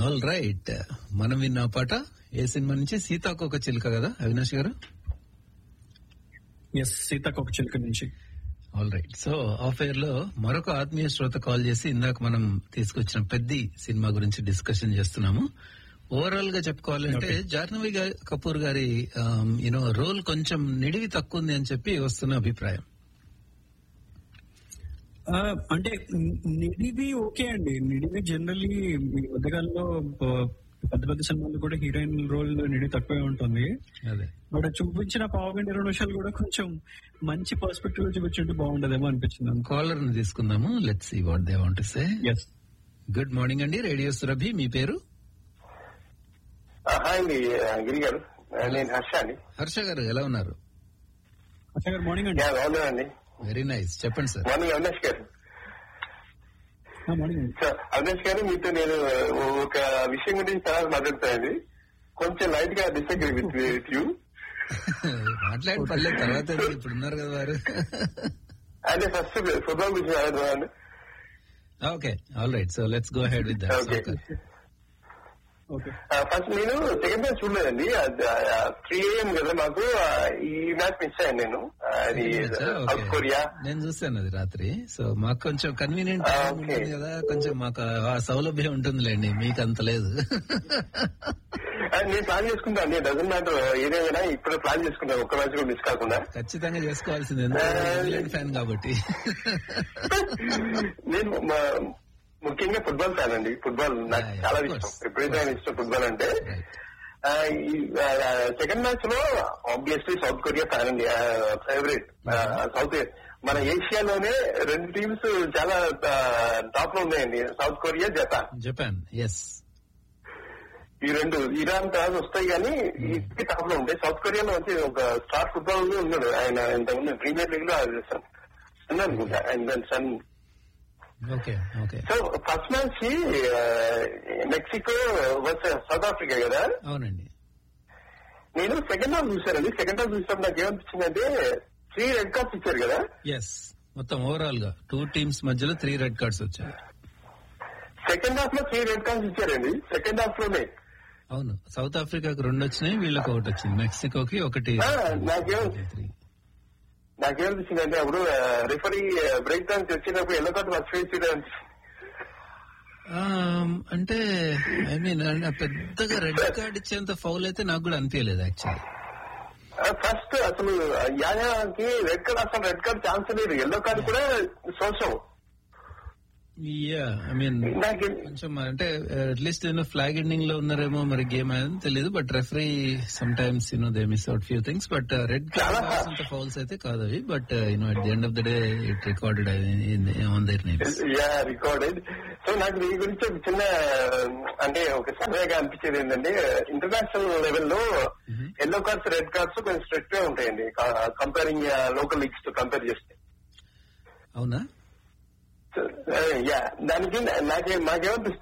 All right మనం విన్న పాట ఏ సినిమా నుంచి సీతాకోక చిలుక కదా అవినాష్ గారు ఎస్ సీతాకోక చిలుక నుంచి all right so off air లో మరొక ఆత్మీయ శ్రోత కాల్ చేసి ఇందాక మనం తీసుకొచ్చిన పెద్ద సినిమా గురించి డిస్కషన్ చేస్తున్నాము ఓవరాల్ గా చెప్పుకోవాలంటే జాహ్నవి గా- కపూర్ గారి యూనో రోల్ కొంచెం నిడివి తక్కువ ఉంది అని చెప్పి వస్తున్న అభిప్రాయం ఆ, అంటే ని- నిడివి ఓకే అండి నిడివి జనరల్లీ ఈ మధ్యకాలంలో ఆ, పెద్ద పెద్ద సినిమాలు కూడా హీరోయిన్ రోల్ నిడివి తక్కువే ఉంటుంది అదే బట్ చూపించిన పావు గంట ఇరవై నిమిషాలు కూడా కొంచెం మంచి పర్స్పెక్టివ్ చూపించుంటే బాగుండదేమో అనిపించింది నాకు కాలర్ ని తీసుకుందాము let's see what they want say yes good morning అండి రేడియో సురభి మీ పేరు హాయ్ అండి గిరి గారు ఆ, నేను హర్ష అండి హర్ష గారు ఎలా ఉన్నారు అచ్చా గారు మార్నింగ్ అండి యా, బాగున్నానండి వెరీ నైస్ చెప్పండి సార్ మార్నింగ్ అవినాష్ గారు మార్నింగ్ అండి సార్ అవినాష్ గారు మీతో నేను ఒక విషయం గురించి చాలా మాట్లాడతానండి కొంచెం లైట్ గా డిసగ్రీ విత్ విత్ యూ మాట్లాడి పర్లేదు తర్వాత ఎందుకు? ఇప్పుడు ఉన్నారు కదా వారు అంటే ఫస్ట్ ఫుట్బాల్ గురించి మాట్లాడుతున్నాను okay all right so let's go ahead with Okay. Okay first నేను సెకండ్ మ్యాచ్ చూడలేదండి త్రీ ఏఎం కదా మాకు ఆ, ఈ మ్యాచ్ మిస్ అయ్యాను నేను ఆ, అది సౌత్ కొరియా నేను చూసాను అది రాత్రి సో మాకు కొంచెం కన్వీనియంట్ Ah, okay. ఉంటుంది కదా కొంచెం మాకు ఆ సౌలభ్యం ఉంటుందిలేండి మీకు అంత లేదు ఆ, నేను ప్లాన్ చేసుకుంటాను అండి డజన్ మ్యాటర్ ఏదేమైనా ఇప్పుడు ప్లాన్ చేసుకుంటాను ఒక్క మ్యాచ్ కూడా మిస్ కాకుండా ఖచ్చితంగా చేసుకోవాల్సింది ఎందుకంటే ఇంగ్లాండ్ ఫ్యాన్ కాబట్టి నేను మ- ముఖ్యంగా ఫుట్బాల్ ఫ్యాన్ అండి ఫుట్బాల్ నాకు Yeah, yeah, చాలా of ఇష్టం course. ఎప్పుడైతే ఆయన ఇష్టం ఫుట్బాల్ అంటే Right. సెకండ్ మ్యాచ్ లో ఆబ్వియస్లీ సౌత్ కొరియా ఫ్యాన్ అండి ఫేవరెట్ సౌత్ మన ఏషియాలోనే రెండు టీమ్స్ చాలా టాప్ లో ఉన్నాయండి South Korea Japan Japan yes ఈ రెండు ఇరాన్ తర్వాత వస్తాయి కానీ ఈ టాప్ లో ఉంటాయి సౌత్ కొరియాలో వచ్చి ఒక స్టార్ ఫుట్బాల్ ఉన్నాడు ఆయన ఇంతకుముందు ప్రీమియర్ లీగ్ లో సన్ అనుకుంటా and then Son okay okay so first match Mexico versus South Africa కదా అవునండి నేను సెకండ్ హాఫ్ చూశానండి సెకండ్ హాఫ్ చూసినప్పుడు నాకు ఏమనిపించిందంటే త్రీ రెడ్ కార్డ్స్ ఇచ్చారు కదా ఎస్ మొత్తం ఓవరాల్ గా టూ టీమ్స్ మధ్యలో త్రీ రెడ్ కార్డ్స్ వచ్చాయి సెకండ్ హాఫ్ లో త్రీ రెడ్ కార్డ్స్ ఇచ్చారండి సెకండ్ హాఫ్ లోనే అవును సౌత్ ఆఫ్రికాకి రెండు వచ్చినాయి వీళ్ళకి ఒకటి వచ్చింది మెక్సికోకి ఒకటి ఆ, నాకేం త్రీ నాకేమనిపించిందంటే అప్పుడు రిఫరీ బ్రేక్ డౌన్ వచ్చినప్పుడు ఎల్లో కార్డు మర్చిపోయింది ఆమ్, అంటే ఐ మీన్ పెద్దగా రెడ్ కార్డ్ ఇచ్చేంత ఫౌల్ అయితే నాకు కూడా అనిపించలేదు యాక్చువల్లీ ఫస్ట్ అసలు యాయాకి రెడ్ కార్డ్ అసలు రెడ్ కార్డ్ ఛాన్స్ లేదు ఎల్లో కార్డు కూడా శోషం యా ఐ మీన్ నాకు కొంచెం అంటే అట్లీస్ట్ యూనో ఫ్లాగ్ ఎండింగ్ లో ఉన్నారేమో మరి గేమ్ అనేది తెలియదు but referee sometimes you know they miss out few things but red చాలా కార్డ్ అంత ఫౌల్స్ అయితే కాదు అవి but you know at the end of the day it recorded on their names yeah recorded so నాకు దీని గురించి ఒక చిన్న అంటే ఒక సరదాగా అనిపించేది ఏంటంటే ఇంటర్నేషనల్ లెవెల్లో ఎల్లో కార్డ్స్ రెడ్ కార్డ్స్ కొంచెం స్ట్రిక్ట్ గా ఉంటాయండి కంపేరింగ్ లోకల్ లీగ్స్ తో కంపేర్ చేస్తే అవునా యా దానికి నాకే మాకేమనిపిస్తుంది